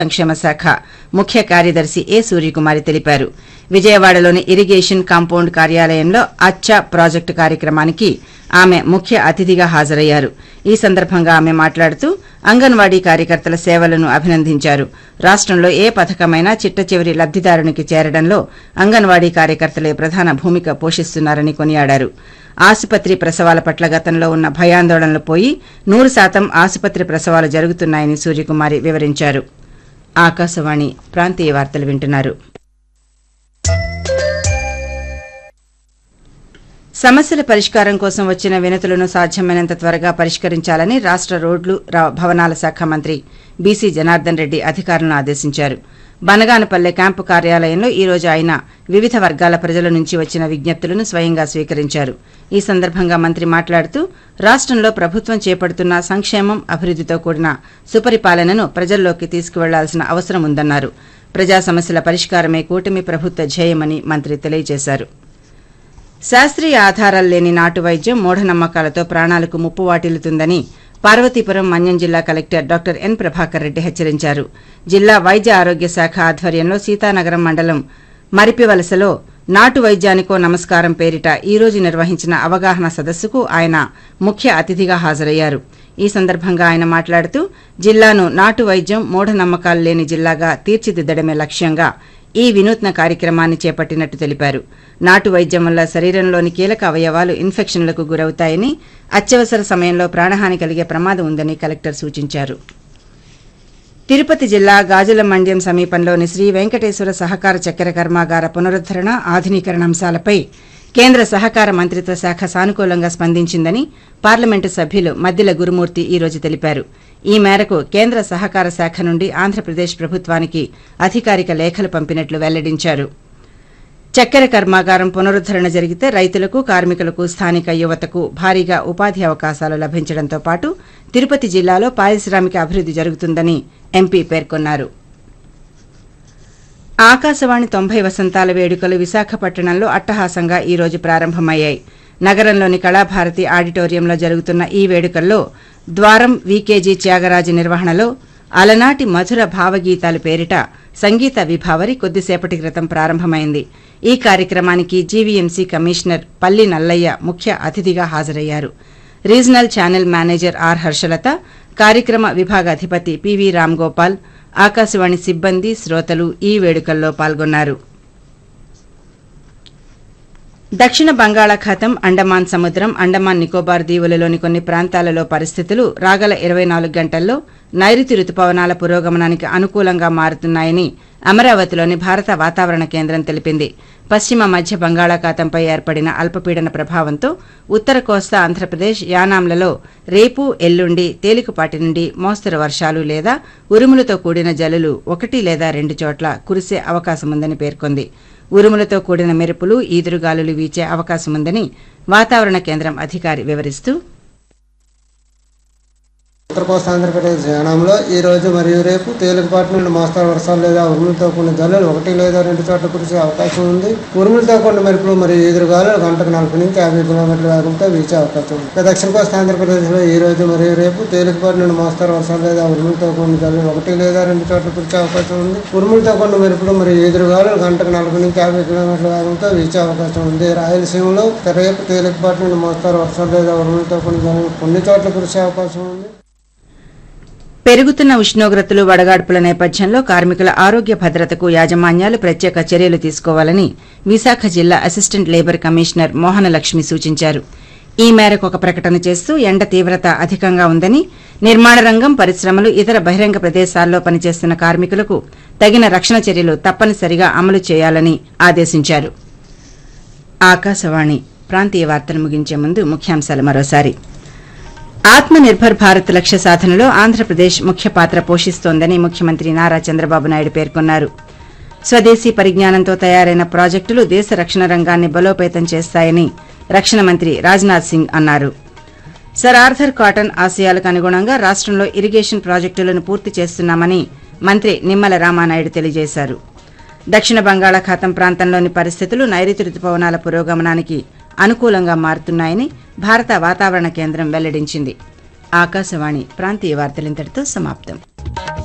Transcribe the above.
సంక్షేమ శాఖ ముఖ్య కార్యదర్శి ఏ సూర్యకుమారి తెలిపారు విజయవాడలోని ఇరిగేషన్ కాంపౌండ్ కార్యాలయంలో అచ్చా ప్రాజెక్టు కార్యక్రమానికి ఆమె ముఖ్య అతిథిగా హాజరయ్యారు ఈ సందర్భంగా ఆమె మాట్లాడుతూ అంగన్వాడీ కార్యకర్తల సేవలను అభినందించారు రాష్టంలో ఏ పథకమైనా చిట్ట చివరి లబ్దిదారునికి చేరడంలో అంగన్వాడీ కార్యకర్తలే ప్రధాన భూమిక పోషిస్తున్నారని కొనియాడారు ఆసుపత్రి ప్రసవాల పట్ల గతంలో ఉన్న భయాందోళనలు పోయి నూరు శాతం ఆసుపత్రి ప్రసవాలు జరుగుతున్నాయని సూర్యకుమారి వివరించారు ఆకాశవాణి ప్రాంతీయ వార్తలు వింటున్నారు సమస్యల పరిష్కారం కోసం వచ్చిన వినతులను సాధ్యమైనంత త్వరగా పరిష్కరించాలని రాష్ట రోడ్లు ర- భవనాల శాఖ మంత్రి బీసీ జనార్దన్ రెడ్డి అధికారులను ఆదేశించారు బనగానపల్లె క్యాంపు కార్యాలయంలో ఈ రోజు ఆయన వివిధ వర్గాల ప్రజల నుంచి వచ్చిన విజ్ఞప్తులను స్వయంగా స్వీకరించారు ఈ సందర్భంగా మంత్రి మాట్లాడుతూ రాష్టంలో ప్రభుత్వం చేపడుతున్న సంక్షేమం అభివృద్దితో కూడిన సుపరిపాలనను ప్రజల్లోకి తీసుకువెళ్లాల్సిన అవసరం ఉందన్నారు ప్రజా సమస్యల పరిష్కారమే కూటమి ప్రభుత్వ ధ్యేయమని మంత్రి తెలియజేశారు శాస్త్రీయ ఆధారాలు లేని నాటు వైద్యం మూఢనమ్మకాలతో ప్రాణాలకు ముప్పు వాటిల్లుతుందని పార్వతీపురం మన్యం జిల్లా collector doctor N Prabhakar Reddy హెచ్చరించారు జిల్లా వైద్య ఆరోగ్య శాఖ ఆధ్వర్యంలో సీతానగరం మండలం మరిపివలసలో నాటు వైద్యానికో నమస్కారం పేరిట ఈ రోజు నిర్వహించిన అవగాహన సదస్సుకు ఆయన ముఖ్య అతిథిగా హాజరయ్యారు ఈ సందర్భంగా ఆయన మాట్లాడుతూ జిల్లాను నాటు వైద్యం మూఢనమ్మకాలు లేని జిల్లాగా తీర్చిదిద్దడమే లక్ష్యంగా ఈ వినూత్న కార్యక్రమాన్ని చేపట్టినట్టు తెలిపారు నాటు వైద్యం వల్ల శరీరంలోని కీలక అవయవాలు ఇన్ఫెక్షన్లకు గురవుతాయని అత్యవసర సమయంలో ప్రాణహాని కలిగే ప్రమాదం ఉందని కలెక్టర్ సూచించారు తిరుపతి జిల్లా గాజుల మండ్యం సమీపంలోని శ్రీ వెంకటేశ్వర సహకార చక్కెర కర్మాగార పునరుద్దరణ ఆధునీకరణ అంశాలపై కేంద్ర సహకార మంత్రిత్వ శాఖ సానుకూలంగా స్పందించిందని పార్లమెంటు సభ్యులు మద్దిల గురుమూర్తి ఈ రోజు తెలిపారు ఈ మేరకు కేంద్ర సహకార శాఖ నుండి ఆంధ్రప్రదేశ్ ప్రభుత్వానికి అధికారిక లేఖలు పంపినట్లు వెల్లడించారు చక్కెర కర్మాగారం పునరుద్దరణ జరిగితే రైతులకు కార్మికులకు స్థానిక యువతకు భారీగా ఉపాధి అవకాశాలు లభించడంతో పాటు తిరుపతి జిల్లాలో పారిశ్రామిక అభివృద్ది జరుగుతుందని ఎంపీ పేర్కొన్నారు ఆకాశవాణి తొంభై వసంతాల వేడుకలు విశాఖపట్నంలో అట్టహాసంగా ఈ రోజు ప్రారంభమయ్యాయి నగరంలోని కళాభారతి ఆడిటోరియంలో జరుగుతున్న ఈ వేడుకల్లో ద్వారం వీకేజీ త్యాగరాజు నిర్వహణలో అలనాటి మధుర భావగీతాలు పేరిట సంగీత విభావరి కొద్దిసేపటి క్రితం ప్రారంభమైంది ఈ కార్యక్రమానికి జీవీఎంసీ కమిషనర్ పల్లి నల్లయ్య ముఖ్య అతిథిగా హాజరయ్యారు regional channel manager R Harshalatha కార్యక్రమ విభాగ అధిపతి పివి రామ్ గోపాల్ ఆకాశవాణి సిబ్బంది శ్రోతలు ఈ వేడుకల్లో పాల్గొన్నారు దక్షిణ బంగాళాఖాతం అండమాన్ సముద్రం అండమాన్ నికోబార్ దీవులలోని కొన్ని ప్రాంతాలలో పరిస్థితులు రాగల ఇరవై నాలుగు గంటల్లో నైరుతి రుతుపవనాల పురోగమనానికి అనుకూలంగా మారుతున్నాయని అమరావతిలోని భారత వాతావరణ కేంద్రం తెలిపింది పశ్చిమ మధ్య బంగాళాఖాతంపై ఏర్పడిన అల్పపీడన ప్రభావంతో ఉత్తర కోస్తా ఆంధ్రప్రదేశ్ యానాంలలో రేపు ఎల్లుండి తేలికపాటి నుండి మోస్తరు వర్షాలు లేదా ఉరుములతో కూడిన జల్లులు ఒకటి లేదా రెండు చోట్ల కురిసే అవకాశముందని పేర్కొంది ఉరుములతో కూడిన మెరుపులు ఈదురుగాలులు వీచే అవకాశముందని వాతావరణ కేంద్రం అధికారి వివరిస్తూ ఉత్తర కోస్తా ఆంధ్రప్రదేశ్ యానంలో ఈ రోజు మరియు రేపు తేలికపాటి నుండి మోస్తరు వర్షాలు లేదా ఉరుములతో కూడిన జల్లులు ఒకటి లేదా రెండు చోట్ల కురిసే అవకాశం ఉంది ఉరుములతో కూడిన మెరుపులు మరియు ఎదురుగాలు గంటకు నలభై నుంచి యాభై కిలోమీటర్ల వేగంతో వీచే అవకాశం ఉంది ఇక దక్షిణ కోస్తా ఆంధ్రప్రదేశ్లో ఈ రోజు మరియు రేపు తేలికపాటి నుండి మోస్తరు వర్షాలు లేదా ఉరుములతో కూడిన జల్లులు ఒకటి లేదా రెండు చోట్ల కురిసే అవకాశం ఉంది ఉరుములతో కూడిన మెరుపులు మరియు ఎదురుగాలు గంటకు నలభై నుంచి యాభై కిలోమీటర్ల వేగంతో వీచే అవకాశం ఉంది రాయలసీమలో రేపు తేలికపాటి నుండి మోస్తరు వర్షాలు లేదా ఉరుములతో కూడిన జల్లులు కొన్ని చోట్ల కురిసే అవకాశం ఉంది పెరుగుతున్న ఉష్ణోగ్రతలు వడగాడ్పుల నేపథ్యంలో కార్మికుల ఆరోగ్య భద్రతకు యాజమాన్యాలు ప్రత్యేక చర్యలు తీసుకోవాలని విశాఖ జిల్లా అసిస్టెంట్ లేబర్ కమిషనర్ మోహనలక్ష్మి సూచించారు ఈ మేరకు ఒక ప్రకటన చేస్తూ ఎండ తీవ్రత అధికంగా ఉందని నిర్మాణ రంగం పరిశ్రమలు ఇతర బహిరంగ ప్రదేశాల్లో పనిచేస్తున్న కార్మికులకు తగిన రక్షణ చర్యలు తప్పనిసరిగా అమలు చేయాలని ఆదేశించారు ఆకాశవాణి ప్రాంతీయ వార్తలు ముగించే ముందు ముఖ్యాంశాలు మరోసారి ఆత్మ నిర్భర్ భారత్ లక్ష్య సాధనలో ఆంధ్రప్రదేశ్ ముఖ్య పాత్ర పోషిస్తోందని ముఖ్యమంత్రి నారా చంద్రబాబు నాయుడు పేర్కొన్నారు స్వదేశీ పరిజ్ఞానంతో తయారైన ప్రాజెక్టులు దేశ రక్షణ రంగాన్ని బలోపేతం చేస్తాయని రక్షణ మంత్రి రాజ్నాథ్ సింగ్ అన్నారు సర్ ఆర్థర్ కాటన్ ఆశయాలకు అనుగుణంగా రాష్టంలో ఇరిగేషన్ ప్రాజెక్టులను పూర్తి చేస్తున్నామని మంత్రి నిమ్మల రామానాయుడు తెలియజేశారు దక్షిణ బంగాళాఖాతం ప్రాంతంలోని పరిస్థితులు నైరుతి రుతుపవనాల పురోగమనానికి అనుకూలంగా మారుతున్నాయని భారత వాతావరణ కేంద్రం వెల్లడించింది ఆకాశవాణి ప్రాంతీయ వార్తలింతటితో సమాప్తం